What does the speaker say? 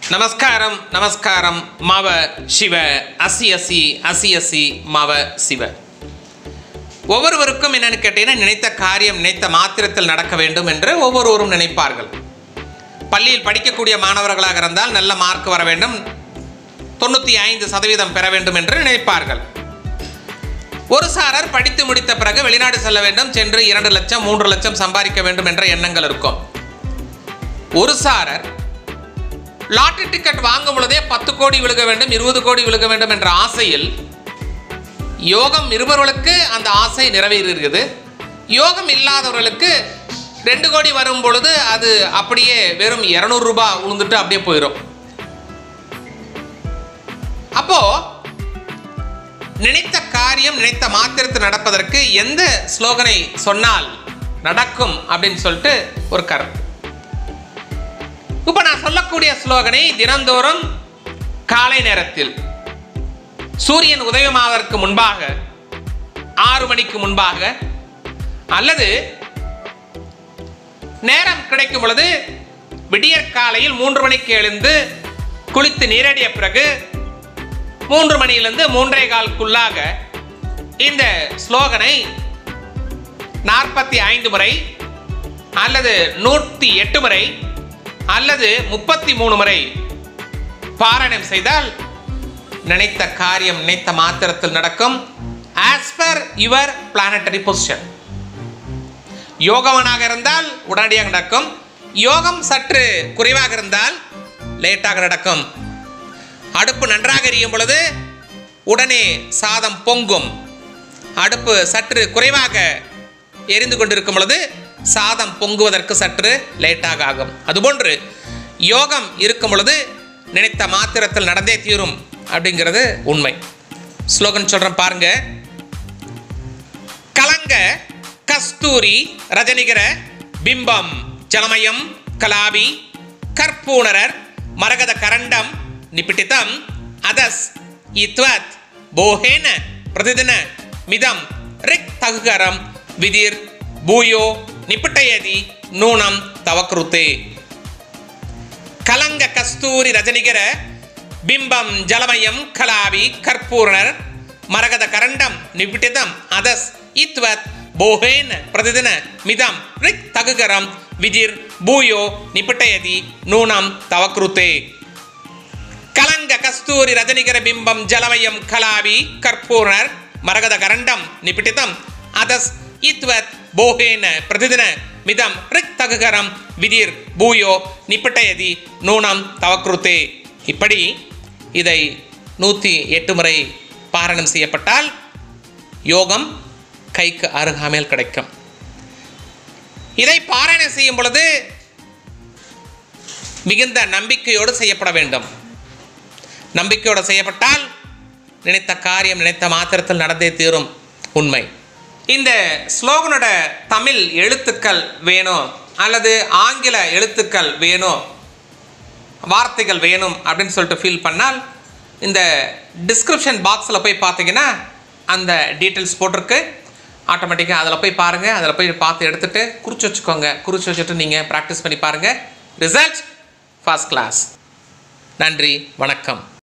நமஸ்காரம் நமஸ்காரம் மாவ சிவ அசி அசி அசி அசி மாவ சிவ ஒவ்வொருவருக்கும் என்னன்னு கேட்டீங்கன்னா நினைத்த காரியம் நினைத்த மாத்திரத்தில் நடக்க வேண்டும் என்று ஒவ்வொருவரும் நினைப்பார்கள் பள்ளியில் படிக்கக்கூடிய மாணவர்களாக இருந்தால் நல்ல மார்க் வர வேண்டும் தொண்ணூற்றி ஐந்து சதவீதம் பெற வேண்டும் என்று நினைப்பார்கள் ஒரு சாரர் படித்து முடித்த பிறகு வெளிநாடு செல்ல வேண்டும் சென்று இரண்டு லட்சம் மூன்று லட்சம் சம்பாதிக்க வேண்டும் என்ற எண்ணங்கள் இருக்கும் ஒரு சாரர் லாட்டரி டிக்கெட் வாங்கும் பொழுதே பத்து கோடி விழுக வேண்டும் இருபது கோடி விழுக வேண்டும் என்ற ஆசையில் யோகம் இருபவர்களுக்கு அந்த ஆசை நிறைவேறுகிறது யோகம் இல்லாதவர்களுக்கு ரெண்டு கோடி வரும் பொழுது அது அப்படியே வெறும் இரநூறு ரூபாய் உளுந்துட்டு அப்படியே போயிடும் அப்போ நினைத்த காரியம் நினைத்த மாத்திரத்தில் நடப்பதற்கு எந்த ஸ்லோகனை சொன்னால் நடக்கும் அப்படின்னு சொல்லிட்டு ஒரு கருத்து இப்ப நான் சொல்லக்கூடிய ஸ்லோகனை தினந்தோறும் காலை நேரத்தில் சூரியன் உதயமாவதற்கு முன்பாக ஆறு மணிக்கு முன்பாக அல்லது நேரம் கிடைக்கும் பொழுது விடியற் காலையில் மூன்று மணிக்கு எழுந்து குளித்து நீரடிய பிறகு மூன்று மணியிலிருந்து மூன்றே கால்க்குள்ளாக இந்த ஸ்லோகனை நாற்பத்தி ஐந்து முறை அல்லது நூற்றி எட்டு முறை அல்லது முப்பத்தி மூணு முறை பாராயணம் செய்தால் நினைத்த காரியம் நினைத்த மாத்திரத்தில் நடக்கும் as per your planetary position யோகவனாக இருந்தால் உடனடியாக நடக்கும் யோகம் சற்று குறைவாக இருந்தால் லேட்டாக நடக்கும் அடுப்பு நன்றாக எரியும் பொழுது உடனே சாதம் பொங்கும் அடுப்பு சற்று குறைவாக எரிந்து கொண்டிருக்கும் பொழுது சாதம் பொங்குவதற்கு சற்று லேட்டாக ஆகும் அதுபோன்று யோகம் இருக்கும் பொழுது நினைத்த மாத்திரத்தில் நடந்தே தீரும் அப்படிங்கிறது உண்மை ஸ்லோகன் சொல்றேன் பாருங்க கலங்க கஸ்தூரி ரஜனிகர பிம்பம் ஜலமயம் கலாபி கற்பூணரர் மரகத கரண்டம் நிபிட்டிதம் அதஸ் இத்வத் போஹேன பிரதிதின மிதம் ரிக் தகுகரம் விதிர் பூயோ நிபிட்டயதி நூனம் தவக்ருத்தே கலங்க கஸ்தூரி ரஜனிகர பிம்பம் ஜலமயம் கலாவி கற்பூரணர் மரகத கரண்டம் நிபிட்டிதம் அதஸ் இத்வத் போஹேன பிரதிதின மிதம் ரிக் தகுகரம் விதிர் பூயோ நிபிட்டயதி நூனம் தவக்ருத்தே கலங்க கஸ்தூரி ரஜனிகர பிம்பம் ஜலமயம் கலாவி கற்பூர்ணர் மரகத கரண்டம் நிபிட்டிதம் அதஸ் இத்வத் போகேன பிரதிதின மிதம் ரிக் தகுகரம் விதிர் பூயோ நிப்பிட்டயதி நூனம் தவக்ருத்தே இப்படி இதை நூற்றி எட்டு முறை பாரணம் செய்யப்பட்டால் யோகம் கைக்கு அருகாமையில் கிடைக்கும் இதை பாராயணம் செய்யும் பொழுது மிகுந்த நம்பிக்கையோடு செய்யப்பட வேண்டும் நம்பிக்கையோடு செய்யப்பட்டால் நினைத்த காரியம் நினைத்த மாத்திரத்தில் நடந்தே தீரும் உண்மை இந்த ஸ்லோகனோட தமிழ் எழுத்துக்கள் வேணும் அல்லது ஆங்கில எழுத்துக்கள் வேணும் வார்த்தைகள் வேணும் அப்படின்னு சொல்லிட்டு ஃபீல் பண்ணால் இந்த டிஸ்கிரிப்ஷன் பாக்ஸில் போய் பார்த்தீங்கன்னா அந்த டீட்டெயில்ஸ் போட்டிருக்கு ஆட்டோமேட்டிக்காக அதில் போய் பாருங்கள் அதில் போய் பார்த்து எடுத்துகிட்டு குறிச்சு வச்சுக்கோங்க குறிச்சு வச்சுட்டு நீங்கள் ப்ராக்டிஸ் பண்ணி பாருங்கள் ரிசல்ட் ஃபர்ஸ்ட் கிளாஸ் நன்றி வணக்கம்